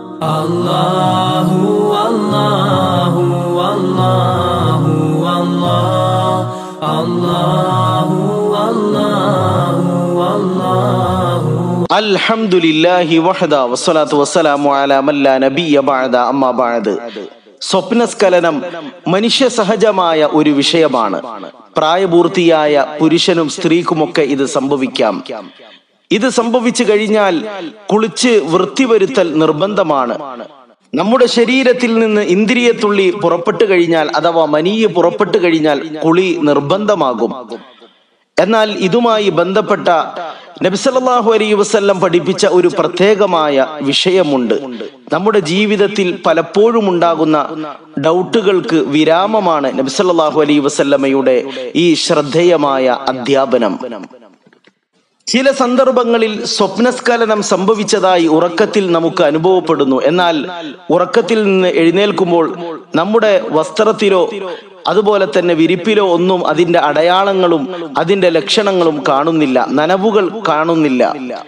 അല്ലാഹു അല്ലാഹു അല്ലാഹു അല്ലാഹു അല്ലാഹു അല്ലാഹു അൽഹംദുലില്ലാഹി വഹദ വസ്സലാത്തു വസ്സലാമു അലാ മല്ലാ നബിയ ബഅദ അമ്മാ ബഅദ് സ്വപ്നസ്ഖലനം മനുഷ്യ സഹജമായ ഒരു വിഷയമാണ് പ്രായപൂർത്തിയായ പുരുഷനും സ്ത്രീക്കുമൊക്കെ ഇത് സംഭവിക്കാം ഇത് സംഭവിച്ചു കഴിഞ്ഞാൽ കുളിച്ച് വൃത്തി വരുത്തൽ നിർബന്ധമാണ് നമ്മുടെ ശരീരത്തിൽ നിന്ന് ഇന്ദ്രിയത്തുള്ളി പുറപ്പെട്ടു കഴിഞ്ഞാൽ അഥവാ മനീയ പുറപ്പെട്ടു കഴിഞ്ഞാൽ കുളി നിർബന്ധമാകും എന്നാൽ ഇതുമായി ബന്ധപ്പെട്ട നബിസല്ലാഹു അലൈ വസല്ലം പഠിപ്പിച്ച ഒരു പ്രത്യേകമായ വിഷയമുണ്ട് നമ്മുടെ ജീവിതത്തിൽ പലപ്പോഴും ഉണ്ടാകുന്ന ഡൗട്ടുകൾക്ക് വിരാമമാണ് നബിസല്ലാഹു അലൈ വസല്ലമയുടെ ഈ ശ്രദ്ധേയമായ അധ്യാപനം ചില സന്ദർഭങ്ങളിൽ സ്വപ്നസ്ഖലനം സംഭവിച്ചതായി ഉറക്കത്തിൽ നമുക്ക് അനുഭവപ്പെടുന്നു എന്നാൽ ഉറക്കത്തിൽ നിന്ന് എഴുന്നേൽക്കുമ്പോൾ നമ്മുടെ വസ്ത്രത്തിലോ അതുപോലെ തന്നെ വിരിപ്പിലോ ഒന്നും അതിന്റെ അടയാളങ്ങളും അതിന്റെ ലക്ഷണങ്ങളും കാണുന്നില്ല നനവുകൾ കാണുന്നില്ല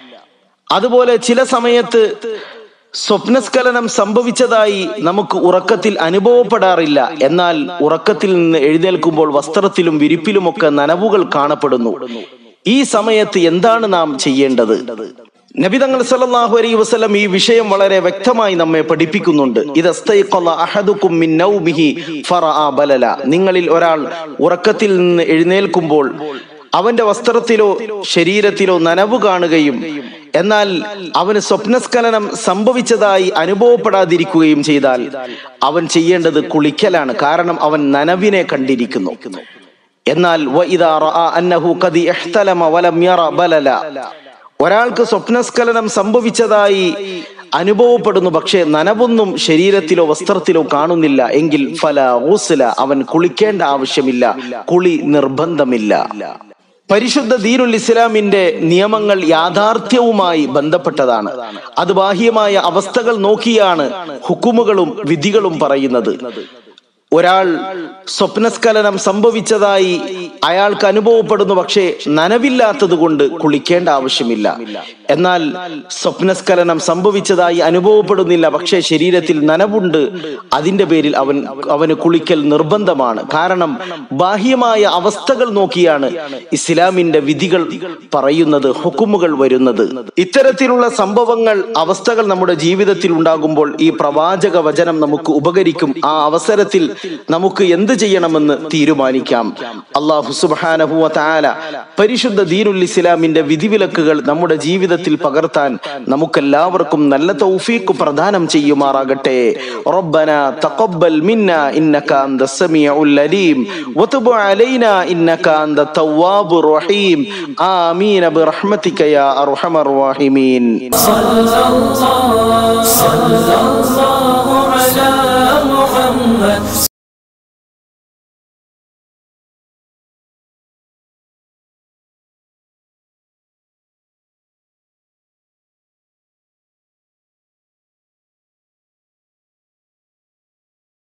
അതുപോലെ ചില സമയത്ത് സ്വപ്നസ്ഖലനം സംഭവിച്ചതായി നമുക്ക് ഉറക്കത്തിൽ അനുഭവപ്പെടാറില്ല എന്നാൽ ഉറക്കത്തിൽ നിന്ന് എഴുന്നേൽക്കുമ്പോൾ വസ്ത്രത്തിലും വിരിപ്പിലുമൊക്കെ നനവുകൾ കാണപ്പെടുന്നു ഈ സമയത്ത് എന്താണ് നാം ചെയ്യേണ്ടത് നബിതങ്ങൾ സല്ലല്ലാഹു അലൈഹി വസല്ലം ഈ വിഷയം വളരെ വ്യക്തമായി നമ്മെ പഠിപ്പിക്കുന്നുണ്ട് ഇദസ്തൈഖല അഹദുക്കും മിൻ നൗമിഹി ഫറഅ ബലല നിങ്ങളിൽ ഒരാൾ ഉറക്കത്തിൽ നിന്ന് എഴുന്നേൽക്കുമ്പോൾ അവന്റെ വസ്ത്രത്തിലോ ശരീരത്തിലോ നനവ് കാണുകയും എന്നാൽ അവന് സ്വപ്നസ്ഖലനം സംഭവിച്ചതായി അനുഭവപ്പെടാതിരിക്കുകയും ചെയ്താൽ അവൻ ചെയ്യേണ്ടത് കുളിക്കലാണ് കാരണം അവൻ നനവിനെ കണ്ടിരിക്കുന്നു എന്നാൽ വഇദാ റഅ അന്നഹു ഖദി ഇഹ്തലമ വലം യറ ബലല ഒരാൾക്ക് സ്വപ്നസ്ഖലനം സംഭവിച്ചതായി അനുഭവപ്പെടുന്നു പക്ഷേ നനവൊന്നും ശരീരത്തിലോ വസ്ത്രത്തിലോ കാണുന്നില്ല എങ്കിൽ ഫല ഊസ്ല അവൻ കുളിക്കേണ്ട ആവശ്യമില്ല കുളി നിർബന്ധമില്ല പരിശുദ്ധ ദീനുൽ ഇസ്ലാമിന്റെ നിയമങ്ങൾ യാഥാർത്ഥ്യവുമായി ബന്ധപ്പെട്ടതാണ് അത് ബാഹ്യമായ അവസ്ഥകൾ നോക്കിയാണ് ഹുക്കുമുകളും വിധികളും പറയുന്നത് ഒരാൾ സ്വപ്നസ്ഖലനം സംഭവിച്ചതായി അയാൾക്ക് അനുഭവപ്പെടുന്നു പക്ഷേ നനവില്ലാത്തത് കൊണ്ട് കുളിക്കേണ്ട ആവശ്യമില്ല എന്നാൽ സ്വപ്നസ്ഖലനം സംഭവിച്ചതായി അനുഭവപ്പെടുന്നില്ല പക്ഷേ ശരീരത്തിൽ നനവുണ്ട് അതിന്റെ പേരിൽ അവൻ അവന് കുളിക്കൽ നിർബന്ധമാണ് കാരണം ബാഹ്യമായ അവസ്ഥകൾ നോക്കിയാണ് ഇസ്ലാമിന്റെ വിധികൾ പറയുന്നത് ഹുക്കുമുകൾ വരുന്നത് ഇത്തരത്തിലുള്ള സംഭവങ്ങൾ അവസ്ഥകൾ നമ്മുടെ ജീവിതത്തിൽ ഉണ്ടാകുമ്പോൾ ഈ പ്രവാചക വചനം നമുക്ക് ഉപകരിക്കും ആ അവസരത്തിൽ നമുക്ക് എന്ത് ചെയ്യണമെന്ന് തീരുമാനിക്കാം അള്ളാഹു സുബാനഹുവ താല പരിശുദ്ധ ദീനുൽ ഇസ്ലാമിന്റെ വിധിവിലക്കുകൾ നമ്മുടെ ജീവിതത്തിൽ പകർത്താൻ നമുക്കെല്ലാവർക്കും നല്ല തൗഫീഖ് പ്രദാനം ചെയ്യുമാറാകട്ടെ ربنا تقبل منا انك انت السميع العليم وتب علينا انك انت التواب الرحيم امين برحمتك يا ارحم الراحمين صلى الله صلى الله